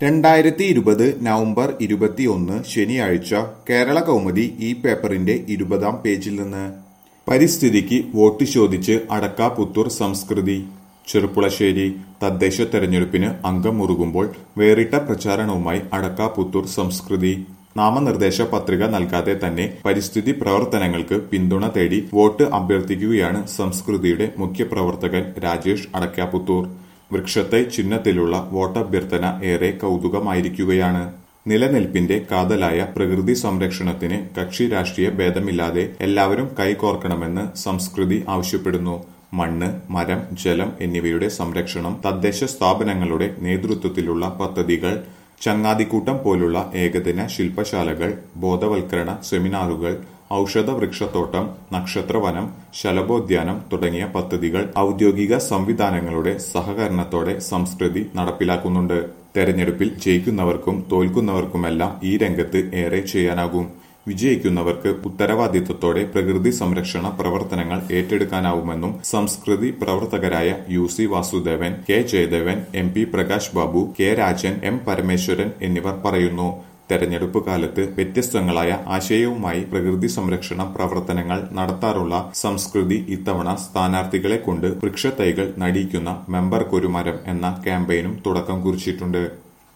രണ്ടായിരത്തി ഇരുപത് നവംബർ ഇരുപത്തിയൊന്ന് ശനിയാഴ്ച കേരള കൗമുദി ഈ പേപ്പറിന്റെ ഇരുപതാം പേജിൽ നിന്ന് പരിസ്ഥിതിക്ക് വോട്ട് ചോദിച്ച് അടക്കാപുത്തൂർ സംസ്കൃതി ചെറുപ്പുളശ്ശേരി തദ്ദേശ തെരഞ്ഞെടുപ്പിന് അംഗം മുറുകുമ്പോൾ വേറിട്ട പ്രചാരണവുമായി അടക്കാപുത്തൂർ സംസ്കൃതി നാമനിർദ്ദേശ പത്രിക നൽകാതെ തന്നെ പരിസ്ഥിതി പ്രവർത്തനങ്ങൾക്ക് പിന്തുണ തേടി വോട്ട് അഭ്യർത്ഥിക്കുകയാണ് സംസ്കൃതിയുടെ മുഖ്യപ്രവർത്തകൻ രാജേഷ് അടക്കാപുത്തൂർ വൃക്ഷത്തെ ചിഹ്നത്തിലുള്ള വോട്ടഭ്യർത്ഥന ഏറെ കൗതുകമായിരിക്കുകയാണ് നിലനിൽപ്പിന്റെ കാതലായ പ്രകൃതി സംരക്ഷണത്തിന് കക്ഷി രാഷ്ട്രീയ ഭേദമില്ലാതെ എല്ലാവരും കൈകോർക്കണമെന്ന് സംസ്കൃതി ആവശ്യപ്പെടുന്നു മണ്ണ് മരം ജലം എന്നിവയുടെ സംരക്ഷണം തദ്ദേശ സ്ഥാപനങ്ങളുടെ നേതൃത്വത്തിലുള്ള പദ്ധതികൾ ചങ്ങാതിക്കൂട്ടം പോലുള്ള ഏകദിന ശില്പശാലകൾ ബോധവൽക്കരണ സെമിനാറുകൾ ഔഷധ വൃക്ഷത്തോട്ടം നക്ഷത്രവനം ശലഭോദ്യാനം തുടങ്ങിയ പദ്ധതികൾ ഔദ്യോഗിക സംവിധാനങ്ങളുടെ സഹകരണത്തോടെ സംസ്കൃതി നടപ്പിലാക്കുന്നുണ്ട് തെരഞ്ഞെടുപ്പിൽ ജയിക്കുന്നവർക്കും തോൽക്കുന്നവർക്കുമെല്ലാം ഈ രംഗത്ത് ഏറെ ചെയ്യാനാകും വിജയിക്കുന്നവർക്ക് ഉത്തരവാദിത്തത്തോടെ പ്രകൃതി സംരക്ഷണ പ്രവർത്തനങ്ങൾ ഏറ്റെടുക്കാനാവുമെന്നും സംസ്കൃതി പ്രവർത്തകരായ U C Vasudevan K Jayadevan M P Prakash Babu K Rajan M Parameswaran എന്നിവർ പറയുന്നു തെരഞ്ഞെടുപ്പ് കാലത്ത് വ്യത്യസ്തങ്ങളായ ആശയവുമായി പ്രകൃതി സംരക്ഷണ പ്രവർത്തനങ്ങൾ നടത്താറുള്ള സംസ്കൃതി ഇത്തവണ സ്ഥാനാർത്ഥികളെ കൊണ്ട് വൃക്ഷത്തൈകൾ നടിയിക്കുന്ന മെമ്പർക്കൊരു മരം എന്ന ക്യാമ്പയിനും തുടക്കം കുറിച്ചിട്ടുണ്ട്